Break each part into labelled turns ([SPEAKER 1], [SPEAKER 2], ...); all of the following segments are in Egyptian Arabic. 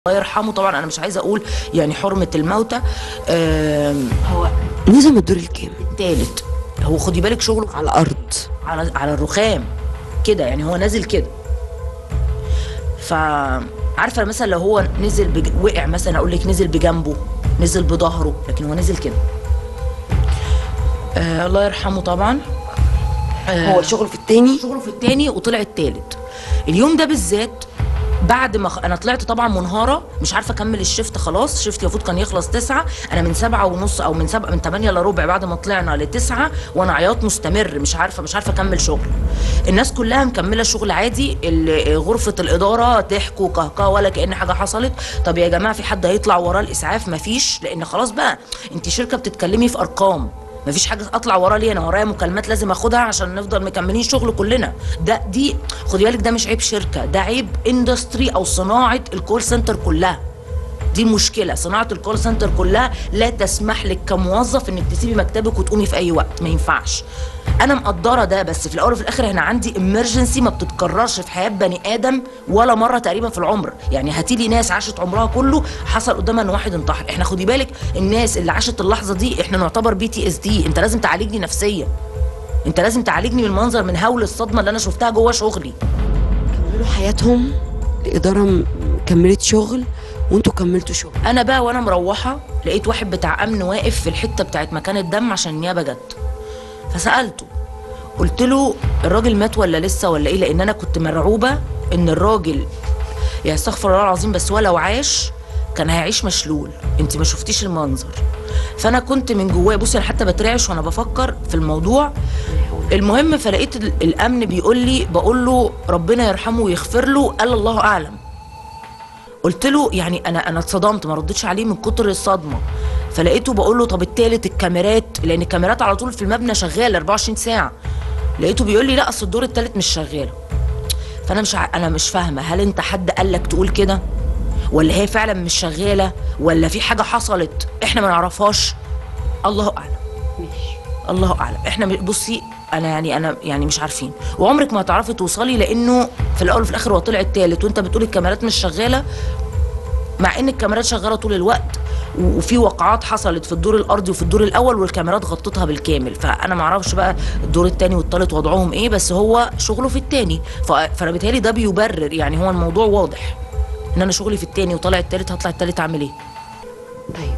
[SPEAKER 1] الله يرحمه طبعا انا مش عايزه اقول يعني حرمه الموتى آم، هو
[SPEAKER 2] نزل من الدور الكام
[SPEAKER 1] التالت هو خدي بالك شغله
[SPEAKER 2] على الارض
[SPEAKER 1] على على الرخام كده يعني هو نازل كده ف عارفه مثلا لو هو نزل بج... وقع مثلا اقول لك نزل بجنبه نزل بظهره لكن هو نزل كده آه الله يرحمه طبعا آه
[SPEAKER 2] هو شغله في التاني
[SPEAKER 1] شغله في التاني وطلع التالت اليوم ده بالذات بعد ما خ... انا طلعت طبعا منهاره مش عارفه اكمل الشفت خلاص الشفت المفروض كان يخلص تسعة انا من سبعة ونص او من سبعة من تمانية الا ربع بعد ما طلعنا لتسعة وانا عياط مستمر مش عارفه مش عارفه اكمل شغل الناس كلها مكمله شغل عادي ال- غرفه الاداره ضحكوا كهكه ولا كان حاجه حصلت طب يا جماعه في حد هيطلع وراه الاسعاف مفيش لان خلاص بقى انت شركه بتتكلمي في ارقام مفيش حاجه اطلع وراه ليه انا ورايا مكالمات لازم اخدها عشان نفضل مكملين شغل كلنا ده دي خدي بالك ده مش عيب شركه ده عيب اندستري او صناعه الكول سنتر كلها دي مشكله صناعه الكول سنتر كلها لا تسمح لك كموظف انك تسيبي مكتبك وتقومي في اي وقت ما ينفعش انا مقدره ده بس في الاول وفي الاخر احنا عندي امرجنسي ما بتتكررش في حياه بني ادم ولا مره تقريبا في العمر يعني هاتيلي ناس عاشت عمرها كله حصل قدامها ان واحد انتحر احنا خدي بالك الناس اللي عاشت اللحظه دي احنا نعتبر بي تي اس دي انت لازم تعالجني نفسيا انت لازم تعالجني من المنظر من هول الصدمه اللي انا شفتها جوه شغلي
[SPEAKER 2] كملوا حياتهم الاداره م- كملت شغل وانتوا كملتوا شغل
[SPEAKER 1] انا بقى وانا مروحه لقيت واحد بتاع امن واقف في الحته بتاعت مكان الدم عشان النيابه جت فسالته قلت له الراجل مات ولا لسه ولا ايه لان انا كنت مرعوبه ان الراجل يا استغفر الله العظيم بس ولو عاش كان هيعيش مشلول انت ما شفتيش المنظر فانا كنت من جوايا بصي انا حتى بترعش وانا بفكر في الموضوع المهم فلقيت ال- الامن بيقول لي بقول له ربنا يرحمه ويغفر له قال الله اعلم قلت له يعني انا انا اتصدمت ما ردتش عليه من كتر الصدمه فلقيته بقول له طب التالت الكاميرات لان الكاميرات على طول في المبنى شغاله 24 ساعه لقيته بيقول لي لا اصل الدور التالت مش شغال فانا مش ع... انا مش فاهمه هل انت حد قال لك تقول كده ولا هي فعلا مش شغاله ولا في حاجه حصلت احنا ما نعرفهاش الله اعلم الله اعلم احنا م- بصي انا يعني انا يعني مش عارفين وعمرك ما هتعرفي توصلي لانه في الاول وفي الاخر هو طلع التالت وانت بتقولي الكاميرات مش شغاله مع ان الكاميرات شغاله طول الوقت و- وفي وقعات حصلت في الدور الارضي وفي الدور الاول والكاميرات غطتها بالكامل فانا ما اعرفش بقى الدور الثاني والثالث وضعهم ايه بس هو شغله في الثاني فانا بيتهيألي ده بيبرر يعني هو الموضوع واضح ان انا شغلي في الثاني وطالع الثالث هطلع الثالث اعمل ايه
[SPEAKER 2] طيب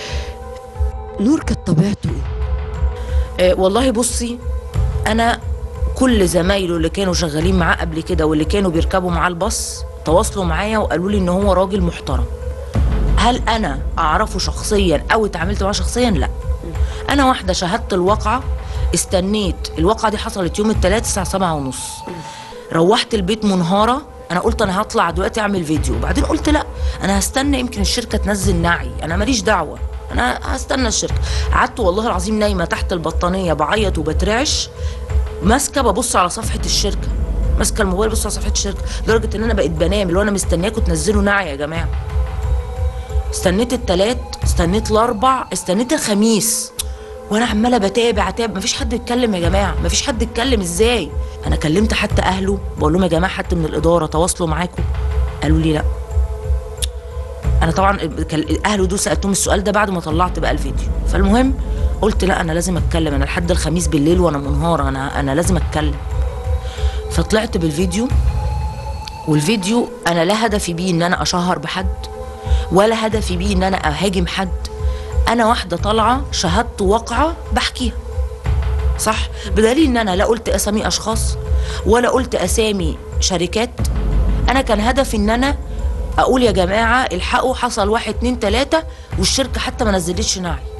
[SPEAKER 2] نور كانت طبيعته ايه
[SPEAKER 1] آه، والله بصي انا كل زمايله اللي كانوا شغالين معاه قبل كده واللي كانوا بيركبوا معاه الباص تواصلوا معايا وقالوا لي ان هو راجل محترم هل انا اعرفه شخصيا او اتعاملت معاه شخصيا لا انا واحده شاهدت الواقعه استنيت الواقعه دي حصلت يوم الثلاث الساعه سبعة ونص روحت البيت منهاره انا قلت انا هطلع دلوقتي اعمل فيديو وبعدين قلت لا انا هستنى يمكن الشركه تنزل نعي انا ماليش دعوه انا هستنى الشركه قعدت والله العظيم نايمه تحت البطانيه بعيط وبترعش ماسكه ببص على صفحه الشركه ماسكه الموبايل ببص على صفحه الشركه لدرجه ان انا بقيت بنام اللي هو انا مستنياكم تنزلوا نعي يا جماعه استنيت التلات استنيت الاربع استنيت الخميس وانا عماله بتابع اتابع مفيش حد يتكلم يا جماعه مفيش حد يتكلم ازاي انا كلمت حتى اهله بقول لهم يا جماعه حد من الاداره تواصلوا معاكم قالوا لي لا انا طبعا كل- اهله دول سالتهم السؤال ده بعد ما طلعت بقى الفيديو فالمهم قلت لا انا لازم اتكلم انا لحد الخميس بالليل وانا منهاره انا انا لازم اتكلم فطلعت بالفيديو والفيديو انا لا هدفي بيه ان انا اشهر بحد ولا هدفي بيه ان انا اهاجم حد انا واحده طالعه شهدت واقعه بحكيها صح بدليل ان انا لا قلت اسامي اشخاص ولا قلت اسامي شركات انا كان هدفي ان انا اقول يا جماعه الحقوا حصل واحد اتنين تلاته والشركه حتى ما نزلتش نعي